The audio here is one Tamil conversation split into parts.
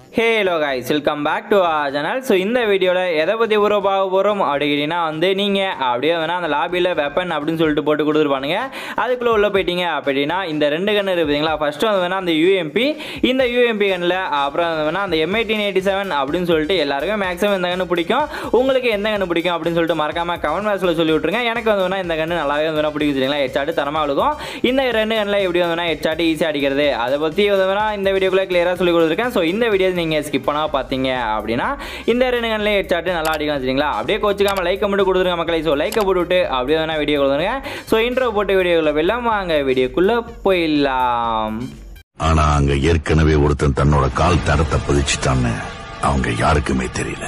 Halo guys welcome back to a channel so இந்த வீடியோவில் எதை பற்றி ஊற பார்க்க போகிறோம் அப்படின்னா வந்து நீங்கள் அப்படியே வேணால் அந்த லாபியில் வெப்பன் அப்படின்னு சொல்லிட்டு போட்டு கொடுத்துருப்பானுங்க அதுக்குள்ளே உள்ளே போயிட்டீங்க அப்படின்னா இந்த ரெண்டு கன்று இருக்குதுங்களா ஃபஸ்ட்டு வந்து வேணால் அந்த யூஎம்பி இந்த யூஎம்பி கண்ணில் அப்புறம் வந்து வேணால் அந்த எம் எயிட்டீன் எயிட்டி செவன் அப்படின்னு சொல்லிட்டு எல்லாருக்கும் மேக்ஸிமம் இந்த கன்று பிடிக்கும் உங்களுக்கு எந்த கன்று பிடிக்கும் அப்படின்னு சொல்லிட்டு மறக்காமல் கமெண்ட் பாக்ஸில் சொல்லி விட்ருங்க எனக்கு வந்து வேணால் இந்த கன்று நல்லாவே வந்து வேணால் பிடிக்கும் சரிங்களா ஹெச்சாட்டு தரமாக விழுகும் இந்த ரெண்டு கண்ணில் எப்படி வந்து வேணால் ஹெச்சாட்டு ஈஸியாக அடிக்கிறது அதை பற்றி வந்து வேணால் இந்த வீடியோக்குள்ளே கிளியராக சொல்லி கொடுத்துருக்கேன் ஸோ இந்த வீடியோ நீங்கள் ஸ்கிப் பண்ணால் பார்த்தீங்க அப்படின்னா இந்த ரெண்டு கண்ணில் ஹெச்சாட்டு நல்லா அடிக்கலாம் சரிங்களா அப்படியே கோச்சிக்காமல் லைக்கை மட்டும் கொடுத்துருங்க மக்களை ஸோ லைக்கை போட்டுவிட்டு அப்படியே வேணால் வீடியோ கொடுத்துருங்க ஸோ இன்ட்ரோ போட்டு வீடியோக்குள்ளே வெல்லாம் வாங்க வீடியோக்குள்ளே போயிடலாம் ஆனா அங்க ஏற்கனவே ஒருத்தன் தன்னோட கால் தடத்தை பதிச்சுட்டான்னு அவங்க யாருக்குமே தெரியல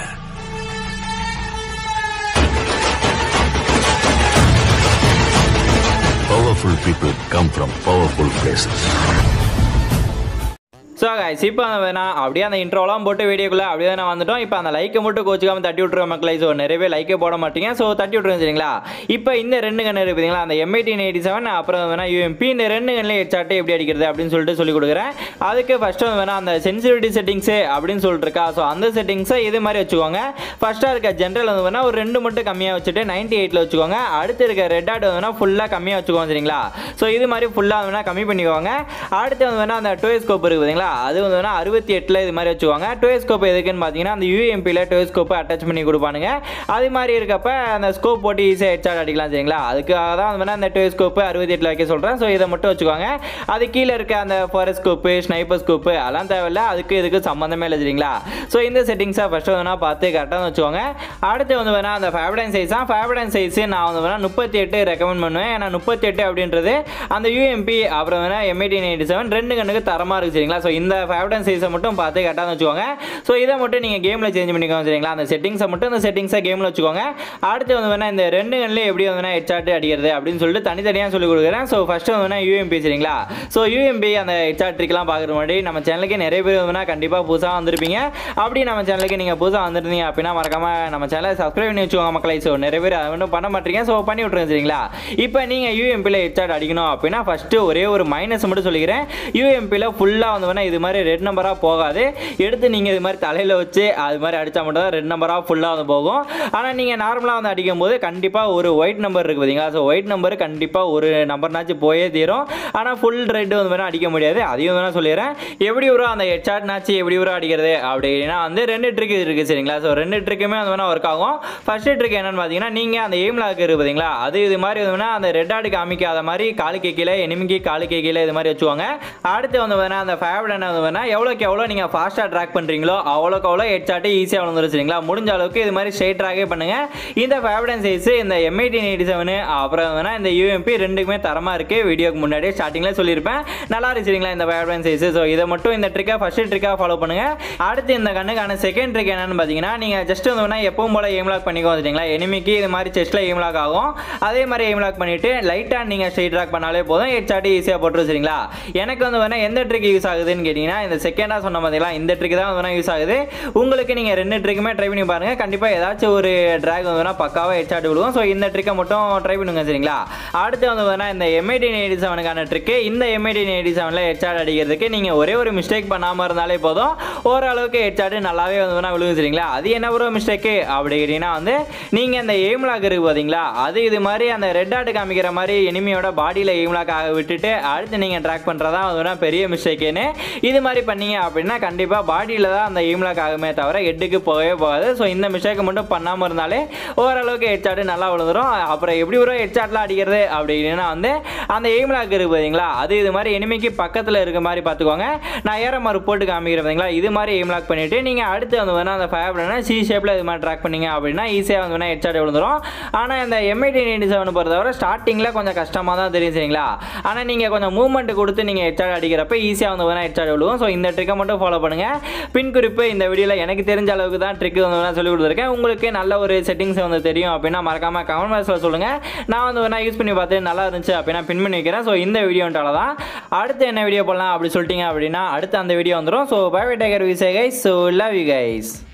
powerful people come from powerful places so guys இப்போ வேணா அப்படியே அந்த இன்ட்ரோலாம் போட்டு வீடியோக்குள்ளே அப்படியே நான் வந்துட்டோம் இப்போ அந்த லைக்கை மட்டும் கோச்சிக்காமல் தட்டி விட்ருக்க மக்களை ஸோ நிறையவே லைக்கே போட மாட்டீங்க ஸோ தட்டி விட்ருங்க சரிங்களா இப்போ இந்த ரெண்டு கண்ணு இருக்குதுங்களா அந்த எம் எயிட்டீன் எயிட்டி செவன் அப்புறம் வேணா யூஎம்பி இந்த ரெண்டு கண்ணில் ஹெச்சாட்டு எப்படி அடிக்கிறது அப்படின்னு சொல்லிட்டு சொல்லி கொடுக்குறேன் அதுக்கு ஃபஸ்ட்டு வந்து வேணா அந்த சென்சிட்டிவிட்டி செட்டிங்ஸு அப்படின்னு சொல்லிட்டு இருக்கா ஸோ அந்த செட்டிங்ஸை இது மாதிரி வச்சுக்கோங்க ஃபஸ்ட்டாக இருக்க ஜென்ரல் வந்து வேணா ஒரு ரெண்டு மட்டும் கம்மியாக வச்சுட்டு நைன்டி எயிட்டில் வச்சுக்கோங்க அடுத்து இருக்க ரெட் ஆட் வந்து ஃபுல்லாக கம்மியாக வச்சுக்கோங்க சரிங்களா ஸோ இது மாதிரி ஃபுல்லாக வேணா கம்மி பண்ணிக்கோங்க அடுத்து வந்து வேணா அந்த டோயஸ்கோப் இருக்குது பார்த்தீங்களா அது வந்து வேணா அறுபத்தி எட்டில் இது மாதிரி வச்சுக்கோங்க டோயஸ்கோப் எதுக்குன்னு பார்த்தீங்கன்னா அந்த யூஎம்பியில் டோயஸ்கோப்பை அட்டாச் பண்ணி கொடுப்பானுங்க அது மாதிரி இருக்கப்ப அந்த ஸ்கோப் போட்டு ஈஸியாக ஹெச்ஆர் அடிக்கலாம் சரிங்களா அதுக்காக தான் வந்து வேணா அந்த டோயஸ்கோப்பு அறுபத்தி எட்டில் வைக்க சொல்கிறேன் ஸோ இதை மட்டும் வச்சுக்கோங்க அது கீழே இருக்க அந்த ஃபாரஸ்கோப்பு ஸ்னைப்பர் ஸ்கோப்பு அதெல்லாம் தேவையில்ல அதுக்கு இதுக்கு சம்மந்தமே இல்லை சரிங்களா ஸோ இந்த செட்டிங்ஸை ஃபஸ்ட்டு வேணா பார்த்து கரெக்டாக வச்சுக்கோங்க அடுத்து வந்து வேணா அந்த ஃபேவடன் சைஸ் தான் ஃபேவடன் சைஸ் நான் வந்து வேணா முப்பத்தி எட்டு ரெக்கமெண்ட் பண்ணுவேன் ஏன்னா முப்பத்தி எட்டு அப்படின்றது அந்த யூஎம்பி அப்புறம் வேணா எம்ஐடி எயிட்டி செவன் ரெண்டு கண்ணுக்கு தரமாக இருக்குது சரிங்களா ஸோ இந்த ஃபேவடன் சைஸை மட்டும் பார்த்து கரெக்டாக வச்சுக்கோங்க ஸோ இதை மட்டும் நீங்கள் கேமில் சேஞ்ச் பண்ணிக்கோங்க சரிங்களா அந்த செட்டிங்ஸை மட்டும் இந்த செட்டிங்ஸை கேமில் வச்சுக்கோங்க அடுத்து வந்து வேணா இந்த ரெண்டு கண்ணில் எப்படி வந்து வேணா ஹெச்ஆர்ட் அடிக்கிறது அப்படின்னு சொல்லிட்டு தனித்தனியாக சொல்லி கொடுக்குறேன் ஸோ ஃபஸ்ட்டு வந்து வேணா யூஎம்பி சரிங்களா ஸோ யூஎம்பி அந்த ஹெச்ஆர் ட்ரிக்லாம் பார்க்குற முன்னாடி நம்ம சேனலுக்கு நிறைய பேர் வந்து கண்டிப்பாக புதுசாக வந்திருப்பீங்க அப்படி நம்ம சேனலுக்கு நீங்கள் புதுசாக வந்துருந்தீங்க அப்படின்னா மறக்காம நம்ம சேனலை சப்ஸ்கிரைப் பண்ணி வச்சுக்கோங்க மக்களை ஸோ நிறைய பேர் அதை மட்டும் பண்ண மாட்டீங்க ஸோ பண்ணி விட்ருங்க சரிங்களா இப்போ நீங்கள் யூஎம்பியில் ஹெச்ஆர் அடிக்கணும் அப்படின்னா ஃபஸ்ட்டு ஒரே ஒரு மைனஸ் மட்டும் சொல்லிக்கிறேன் யூஎம்பியில் ஃபுல்லாக வந்து வேணா இது மாதிரி ரெட் நம்பராக போகாது எடுத்து நீங்கள் இது மாதிரி தலையில் வச்சு அது மாதிரி அடித்தா மட்டும் தான் ரெட் நம்பராக ஃபுல்லாக வந்து போகும் ஆனால் நீங்கள் நார்மலாக வந்து அடிக்கும் போது கண்டிப்பாக ஒரு ஒயிட் நம்பர் இருக்குது பார்த்தீங்களா ஸோ ஒயிட் நம்பர் கண்டிப்பாக ஒரு நம்பர்னாச்சும் போயே தீரும் ஆனால் ஃபுல் ரெட் வந்து வேணால் அடிக்க முடியாது அதையும் வேணால் சொல்லிடுறேன் எப்படி வரும் அந்த ஹெட்ஷாட்னாச்சு எப்படி வரும் அடிக்கிறது அப்படின்னா வந்து ரெண்டு ட்ரிக் இருக்குது சரிங்களா ஸோ ரெண்டு ட்ரிக்குமே வந்து வேணால் ஒர்க் ஆகும் ஃபஸ்ட்டு ட்ரிக் என்னன்னு பார்த்தீங்கன்னா நீங்கள் அந்த எய்ம் லாக் இருக்குது பார்த்தீங்களா அது இது மாதிரி வந்து வேணால் அந்த ரெட் ஆடு காமிக்காத மாதிரி காலுக்கு கீழே எனிமிக்கு காலுக்கு கீழே இது மாதிரி வச்சுவாங்க அடுத்து வந்து வேணால் அந்த ஃபேவடன் வந்து வேணால் எவ்வளோக்கு எவ்வளோ நீங்கள் ஃபாஸ்ட்டாக ட்ராக் பண்ணுறீங்களோ அவ்வளோக்கு அவ்வளோ ஹெட்ஷாட்டு ஈஸியாக விழுந்துரும் சரிங்களா முடிஞ்ச அளவுக்கு இது மாதிரி ஸ்ட்ரைட் ட்ராகே பண்ணுங்கள் இந்த ஃபேவடன் சைஸ் இந்த எம் எயிட்டீன் எயிட்டி செவனு அப்புறம் வேணால் இந்த யூஎம்பி ரெண்டுக்குமே தரமாக இருக்குது வீடியோக்கு முன்னாடியே ஸ்டார்டிங்கில் சொல்லியிருப்பேன் நல்லா இருக்கு சரிங்களா இந்த ஃபேவடன் சைஸ் ஸோ இதை மட்டும் இந்த ட்ரிக்கை ஃபஸ்ட்டு ட்ரிக்காக ஃபாலோ பண்ணுங்கள் அடுத்து இந்த கண்ணுக்கான செகண்ட் ட்ரிக் என்னன்னு பார்த்தீங்கன்னா நீங்கள் ஜஸ்ட் வந்து வேணால் எப்பவும் போல் எய்ம் லாக் பண்ணிக்கோ வந்துட்டீங்களா எனிமிக்கு இது மாதிரி செஸ்ட்டில் எய்ம் லாக் ஆகும் அதே மாதிரி எய்ம் லாக் பண்ணிவிட்டு லைட்டாக நீங்கள் ஸ்ட்ரைட் ட்ராக் பண்ணாலே போதும் ஹெட்ஷாட்டு ஈஸியாக போட்டுரும் சரிங்களா எனக்கு வந்து வேணால் எந்த ட்ரிக் யூஸ் ஆகுதுன்னு கேட்டிங்கன்னா இந்த செகண்டாக சொன்ன பார்த்தீங்களா இந்த ட்ரிக் தான் வந்து யூஸ் ஆகுது உங்களுக்கு நீங்கள் ரெண்டு ட்ரிக்குமே ட்ரை பண்ணி பாருங்கள் கண்டிப்பாக ஏதாச்சும் ஒரு ட்ராக் வந்து பக்காவாக ஹெட்ஷாட் விடுவோம் ஸோ இந்த ட்ரிக்கை மட்டும் ட்ரை பண்ணுங்க சரிங்களா அடுத்து வந்து வேணா இந்த எம்ஐடின் எயிட்டி செவனுக்கான ட்ரிக்கு இந்த எம்ஐடின் எயிட்டி செவனில் ஹெட்ஷாட் அடிக்கிறதுக்கு நீங்கள் ஒரே ஒரு மிஸ்டேக் பண்ணாமல் இருந்தாலே போதும் ஓரளவுக்கு ஹெட்ஷாட் நல்லாவே வந்து வேணா விழுகும் சரிங்களா அது என்ன ஒரு மிஸ்டேக்கு அப்படி கேட்டிங்கன்னா வந்து நீங்கள் இந்த எய்ம் லாக் இருக்குது பார்த்தீங்களா அது இது மாதிரி அந்த ரெட் ஆட் காமிக்கிற மாதிரி எனிமியோட பாடியில் எய்ம் லாக் ஆக விட்டுட்டு அடுத்து நீங்கள் ட்ராக் பண்ணுறதா வந்து வேணா பெரிய மிஸ்டேக்குன்னு இது மாதிரி பண்ணீங்க அப்படின்னா கண்டிப்பாக பாடியில் தான் அந்த எய்ம் லாக் ஆகுமே தவிர ஹெட்டுக்கு போகவே போகாது ஸோ இந்த மிஸ்டேக்கை மட்டும் பண்ணாமல் இருந்தாலே ஓரளவுக்கு ஹெட்ஷாட் நல்லா விழுந்துரும் அப்புறம் எப்படி ஒரு ஹெட்ஷாட்லாம் அடிக்கிறது அப்படின்னா வந்து அந்த எய்ம் லாக் இருக்குது பார்த்தீங்களா அது இது மாதிரி எனிமிக்கு பக்கத்தில் இருக்க மாதிரி பார்த்துக்கோங்க நான் ஏற மாதிரி போட்டு காமிக்கிறேன் பார்த்தீங்களா இது மாதிரி எய்ம் லாக் பண்ணிவிட்டு நீங்கள் அடுத்து வந்து வேணால் அந்த ஃபைவ் சி ஷேப்பில் இது மாதிரி ட்ராக் பண்ணீங்க அப்படின்னா ஈஸியாக வந்து வேணால் ஹெட்ஷாட் விழுந்துரும் ஆனால் இந்த எம்ஐடி நைன்டி செவன் பொறுத்தவரை ஸ்டார்டிங்கில் கொஞ்சம் கஷ்டமாக தான் தெரியும் சரிங்களா ஆனால் நீங்கள் கொஞ்சம் மூவ்மெண்ட் கொடுத்து நீங்கள் ஹெட்ஷாட் அடிக்கிறப்ப ஈஸியாக வந்து வேணால் ஹெட்ஷாட் விழுவும் ஸோ இந்த ட்ரிக்கை மட்டும் ஃபாலோ பண்ணுங்கள் பின் குறிப்பு இந்த வீடியோவில் எனக்கு தெரிஞ்ச அளவுக்கு தான் ட்ரிக் வந்து வேணால் சொல்லி கொடுத்துருக்கேன் உங்களுக்கு நல்ல ஒரு செட்டிங்ஸ் வந்து தெரியும் அப்படின்னா மறக்காமல் கமெண்ட் பாக்ஸில் சொல்லுங்கள் நான் வந்து வேணால் யூஸ் பண்ணி பார்த்து நல்லா இருந்துச்சு அப்படின்னா பின் பண்ணி வைக்கிறேன் ஸோ இந்த வீடியோன்றால தான் அடுத்து என்ன வீடியோ போடலாம் அப்படி சொல்லிட்டீங்க அப்படின்னா அடுத்து அந்த வீடியோ வந்துடும் ஸோ பை பை டேக்கர் விசை guys so love you guys